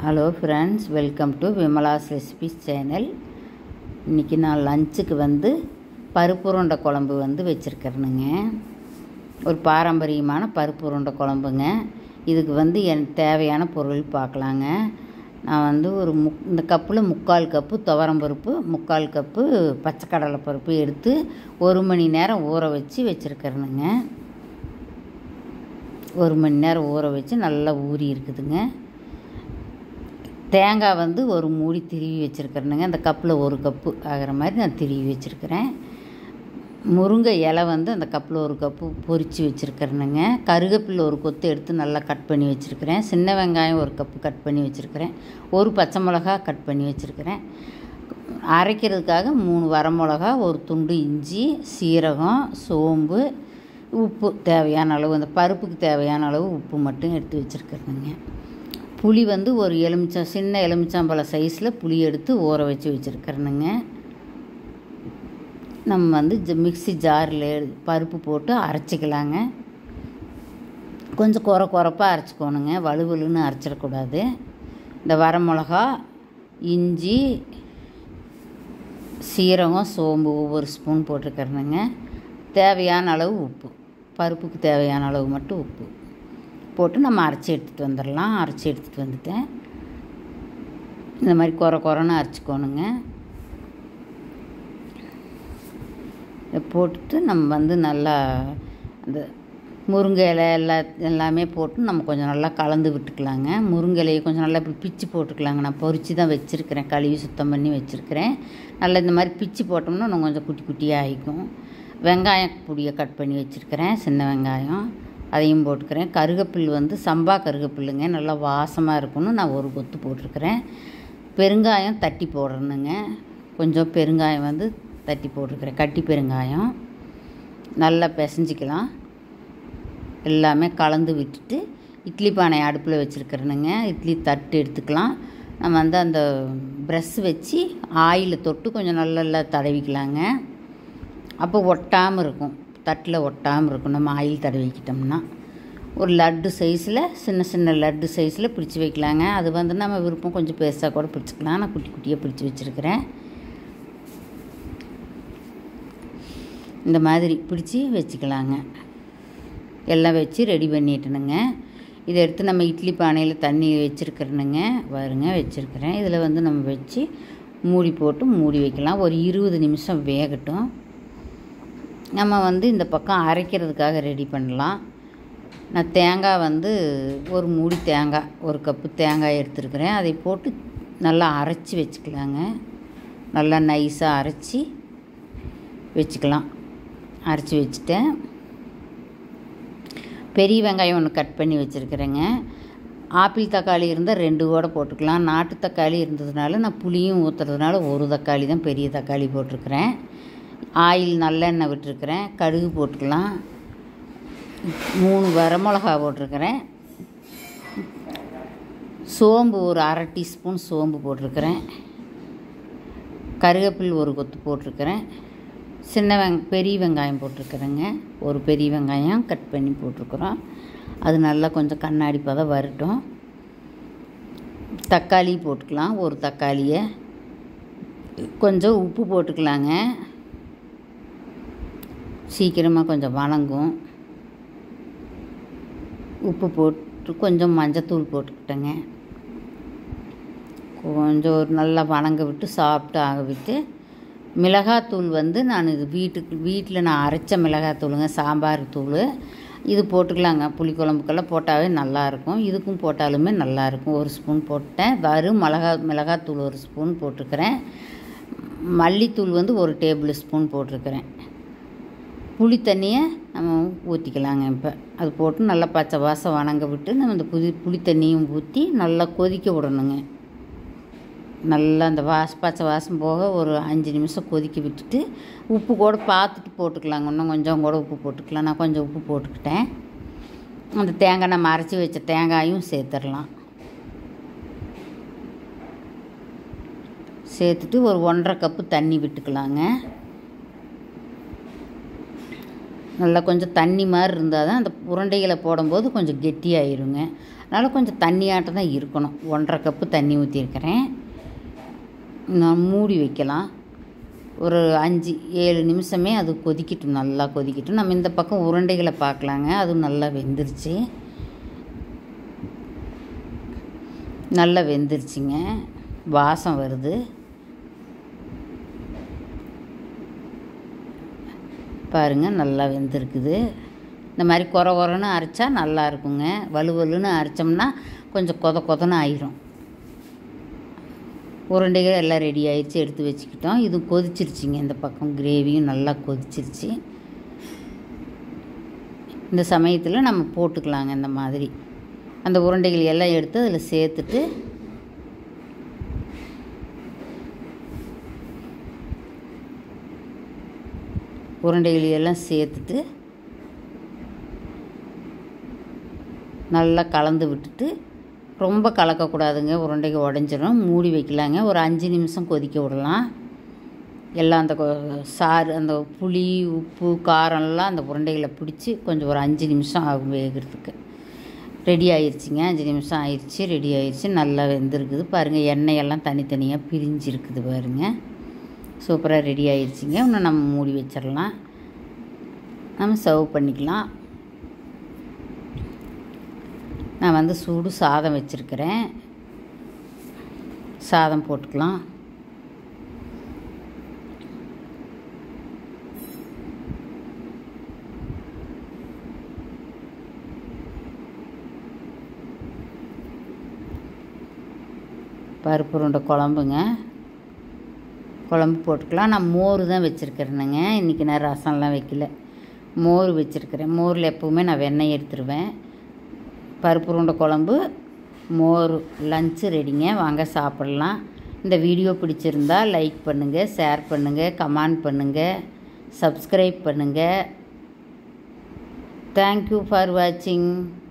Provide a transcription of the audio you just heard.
hello friends welcome to Vimala's recipes channel இன்றைக்கி நான் லஞ்சுக்கு வந்து பருப்பு உருண்டை குழம்பு வந்து வச்சுருக்கிறேனுங்க ஒரு பாரம்பரியமான பருப்பு உருண்டை குழம்புங்க இதுக்கு வந்து எனக்கு தேவையான பொருள் பார்க்கலாங்க நான் வந்து ஒரு முக் இந்த கப்பில் முக்கால் கப்பு துவரம் பருப்பு முக்கால் கப்பு பச்சைக்கடலை பருப்பு எடுத்து ஒரு மணி நேரம் ஊற வச்சு வச்சுருக்கிறேனுங்க ஒரு மணி நேரம் ஊற வச்சு நல்லா ஊறி இருக்குதுங்க தேங்காய் வந்து ஒரு மூடி திருவி வச்சுருக்கிறேனுங்க அந்த கப்பில் ஒரு கப்பு ஆகிற மாதிரி நான் திருவி வச்சுருக்கிறேன் முருங்கை இலை வந்து அந்த கப்பில் ஒரு கப்பு பொரித்து வச்சுருக்கிறேனுங்க கருகப்பில் ஒரு கொத்து எடுத்து நல்லா கட் பண்ணி வச்சுருக்கிறேன் சின்ன வெங்காயம் ஒரு கப்பு கட் பண்ணி வச்சுருக்கிறேன் ஒரு பச்சை மிளகா கட் பண்ணி வச்சுருக்கிறேன் அரைக்கிறதுக்காக மூணு வரமிளகா ஒரு துண்டு இஞ்சி சீரகம் சோம்பு உப்பு தேவையான அளவு அந்த பருப்புக்கு தேவையான அளவு உப்பு மட்டும் எடுத்து வச்சுருக்கிறேனுங்க புளி வந்து ஒரு எலுமிச்சம் சின்ன எலுமிச்சம்பழம் சைஸில் புளி எடுத்து ஊற வச்சு வச்சுருக்கிறேனுங்க நம்ம வந்து ஜ மிக்சி ஜாரில் பருப்பு போட்டு அரைச்சிக்கலாங்க கொஞ்சம் குறை குறைப்பாக அரைச்சிக்கோணுங்க வலுவலுன்னு அரைச்சிடக்கூடாது இந்த வரமிளகா இஞ்சி சீரகம் சோம்பு ஒவ்வொரு ஸ்பூன் போட்டுக்கிறேனுங்க தேவையான அளவு உப்பு பருப்புக்கு தேவையான அளவு மட்டும் உப்பு போட்டு நம்ம அரைச்சி எடுத்துகிட்டு வந்துடலாம் அரைச்சி எடுத்துகிட்டு வந்துட்டேன் இந்த மாதிரி குறை குறைன்னு அரைச்சிக்கோணுங்க இதை போட்டுட்டு நம்ம வந்து நல்லா அந்த முருங்கை இலை எல்லா எல்லாமே போட்டு நம்ம கொஞ்சம் நல்லா கலந்து விட்டுக்கலாங்க முருங்கை இலையை கொஞ்சம் நல்லா இப்படி பிச்சு போட்டுக்கலாங்க நான் பொரித்து தான் வச்சுருக்கிறேன் கழுவி சுத்தம் பண்ணி வச்சுருக்கிறேன் நல்லா இந்த மாதிரி பிச்சு போட்டோம்னா இன்னும் கொஞ்சம் குட்டி குட்டியாக ஆகிக்கும் வெங்காயம் பொடியை கட் பண்ணி வச்சுருக்கிறேன் சின்ன வெங்காயம் அதையும் போட்டுக்கிறேன் கருகப்பில் வந்து சம்பா கருகப்பில்லுங்க நல்லா வாசமாக இருக்குன்னு நான் ஒரு கொத்து போட்டிருக்கிறேன் பெருங்காயம் தட்டி போடணுங்க கொஞ்சம் பெருங்காயம் வந்து தட்டி போட்டிருக்கிறேன் கட்டி பெருங்காயம் நல்லா பிசைஞ்சிக்கலாம் எல்லாமே கலந்து விட்டுட்டு இட்லி பானை அடுப்பில் வச்சுருக்கிறேனுங்க இட்லி தட்டு எடுத்துக்கலாம் நம்ம வந்து அந்த ப்ரெஷ் வச்சு ஆயிலை தொட்டு கொஞ்சம் நல்லா தடவிக்கலாங்க அப்போ ஒட்டாமல் இருக்கும் தட்டில் ஒட்டாமல் இருக்கும் நம்ம ஆயில் தடவிக்கிட்டோம்னா ஒரு லட்டு சைஸில் சின்ன சின்ன லட்டு சைஸில் பிடிச்சி வைக்கலாங்க அது வந்து நம்ம விருப்பம் கொஞ்சம் பெருசாக கூட பிடிச்சிக்கலாம் நான் குட்டி குட்டியாக பிடிச்சி வச்சுருக்கிறேன் இந்த மாதிரி பிடிச்சி வச்சுக்கலாங்க எல்லாம் வச்சு ரெடி பண்ணிட்டணுங்க இதை எடுத்து நம்ம இட்லி பானையில் தண்ணி வச்சுருக்கிறேனுங்க வருங்க வச்சுருக்கிறேன் இதில் வந்து நம்ம வச்சு மூடி போட்டு மூடி வைக்கலாம் ஒரு இருபது நிமிஷம் வேகட்டும் நம்ம வந்து இந்த பக்கம் அரைக்கிறதுக்காக ரெடி பண்ணலாம் நான் தேங்காய் வந்து ஒரு மூடி தேங்காய் ஒரு கப்பு தேங்காய் எடுத்துருக்கிறேன் அதை போட்டு நல்லா அரைச்சி வச்சுக்கலாங்க நல்லா நைஸாக அரைச்சி வச்சுக்கலாம் அரைச்சி வச்சுட்டேன் பெரிய வெங்காயம் ஒன்று கட் பண்ணி வச்சுருக்கிறேங்க ஆப்பிள் தக்காளி இருந்தால் ரெண்டு கூட போட்டுக்கலாம் நாட்டு தக்காளி இருந்ததுனால நான் புளியும் ஊற்றுறதுனால ஒரு தக்காளி தான் பெரிய தக்காளி போட்டிருக்கிறேன் ஆயில் நல்லெண்ணெய் விட்டுருக்கிறேன் கடுகு போட்டுக்கலாம் மூணு வரமிளகா போட்டிருக்கிறேன் சோம்பு ஒரு அரை டீஸ்பூன் சோம்பு போட்டிருக்கிறேன் கருவேப்பில் ஒரு கொத்து போட்டிருக்கிறேன் சின்ன வெங் பெரிய வெங்காயம் போட்டிருக்கிறேங்க ஒரு பெரிய வெங்காயம் கட் பண்ணி போட்டிருக்குறோம் அது நல்லா கொஞ்சம் கண்ணாடி பதம் வரட்டும் தக்காளி போட்டுக்கலாம் ஒரு தக்காளியை கொஞ்சம் உப்பு போட்டுக்கலாங்க சீக்கிரமாக கொஞ்சம் வணங்கும் உப்பு போட்டு கொஞ்சம் மஞ்சத்தூள் போட்டுக்கிட்டேங்க கொஞ்சம் ஒரு நல்லா வணங்க விட்டு சாப்பிட்டு ஆக விட்டு மிளகாத்தூள் வந்து நான் இது வீட்டுக்கு வீட்டில் நான் அரைச்ச மிளகாத்தூளுங்க சாம்பார் தூள் இது போட்டுக்கலாங்க புளிக்குழம்புக்கெல்லாம் போட்டாவே நல்லாயிருக்கும் இதுக்கும் போட்டாலுமே நல்லாயிருக்கும் ஒரு ஸ்பூன் போட்டேன் வரும் மிளகா மிளகாத்தூள் ஒரு ஸ்பூன் போட்டிருக்கிறேன் மல்லித்தூள் வந்து ஒரு டேபிள் ஸ்பூன் போட்டிருக்கிறேன் புளி தண்ணியை நம்ம ஊற்றிக்கலாங்க இப்போ அது போட்டு நல்லா பச்சை வாசம் வணங்க விட்டு நம்ம இந்த புளி புளி தண்ணியும் ஊற்றி நல்லா கொதிக்க விடணுங்க நல்லா அந்த வாச பச்சை வாசம் போக ஒரு அஞ்சு நிமிஷம் கொதிக்க விட்டுட்டு உப்பு கூட பார்த்துட்டு போட்டுக்கலாங்க இன்னும் கொஞ்சம் கூட உப்பு போட்டுக்கலாம் நான் கொஞ்சம் உப்பு போட்டுக்கிட்டேன் அந்த தேங்காய் நம்ம அரைச்சி வச்ச தேங்காயும் சேர்த்துடலாம் சேர்த்துட்டு ஒரு ஒன்றரை கப்பு தண்ணி விட்டுக்கலாங்க நல்லா கொஞ்சம் தண்ணி மாதிரி இருந்தால் தான் அந்த உருண்டைகளை போடும்போது கொஞ்சம் கெட்டியாயிருங்க அதனால் கொஞ்சம் தண்ணியாட்டம் தான் இருக்கணும் ஒன்றரை கப்பு தண்ணி ஊற்றிருக்கிறேன் நான் மூடி வைக்கலாம் ஒரு அஞ்சு ஏழு நிமிஷமே அது கொதிக்கட்டும் நல்லா கொதிக்கட்டும் நம்ம இந்த பக்கம் உருண்டைகளை பார்க்கலாங்க அதுவும் நல்லா வெந்துருச்சு நல்லா வெந்துருச்சுங்க வாசம் வருது பாருங்கள் நல்லா வெந்திருக்குது இந்த மாதிரி குறை குறைன்னு அரைச்சா நல்லா இருக்குங்க வலுவலுன்னு அரைச்சோம்னா கொஞ்சம் கொத கொதன்னு ஆயிரும் உருண்டைகள் எல்லாம் ரெடி ஆயிடுச்சு எடுத்து வச்சுக்கிட்டோம் இது கொதிச்சிருச்சுங்க இந்த பக்கம் கிரேவியும் நல்லா கொதிச்சிருச்சு இந்த சமயத்தில் நம்ம போட்டுக்கலாங்க இந்த மாதிரி அந்த உருண்டைகள் எல்லாம் எடுத்து அதில் சேர்த்துட்டு உருண்டைகள் எல்லாம் சேர்த்துட்டு நல்லா கலந்து விட்டுட்டு ரொம்ப கலக்கக்கூடாதுங்க உருண்டைக்கு உடஞ்சிரும் மூடி வைக்கலாங்க ஒரு அஞ்சு நிமிஷம் கொதிக்க விடலாம் எல்லாம் அந்த கொ- சாறு அந்த புளி உப்பு காரம்லாம் அந்த உருண்டைகளை பிடிச்சி கொஞ்சம் ஒரு அஞ்சு நிமிஷம் ஆகும் வேகிறதுக்கு ரெடி ஆயிடுச்சுங்க அஞ்சு நிமிஷம் ஆயிடுச்சு ரெடி ஆயிடுச்சு நல்லா வெந்திருக்குது பாருங்கள் எண்ணெயெல்லாம் தனித்தனியாக பிரிஞ்சிருக்குது பாருங்கள் சூப்பராக ரெடி ஆயிடுச்சுங்க இன்னும் நம்ம மூடி வச்சிடலாம் நம்ம சர்வ் பண்ணிக்கலாம் நான் வந்து சூடு சாதம் வச்சுருக்கிறேன் சாதம் போட்டுக்கலாம் பருப்பு உருண்டை குழம்புங்க குழம்பு போட்டுக்கலாம் நான் மோர் தான் வச்சுருக்கிறேனுங்க இன்றைக்கி நான் ரசம்லாம் வைக்கல மோர் வச்சுருக்கிறேன் மோரில் எப்போவுமே நான் வெண்ணெய் எடுத்துருவேன் பருப்பு உருண்டை குழம்பு மோர் லஞ்சு ரெடிங்க வாங்க சாப்பிட்லாம் இந்த வீடியோ பிடிச்சிருந்தா லைக் பண்ணுங்கள் ஷேர் பண்ணுங்கள் கமெண்ட் பண்ணுங்கள் சப்ஸ்கிரைப் பண்ணுங்கள் தேங்க்யூ ஃபார் வாட்சிங்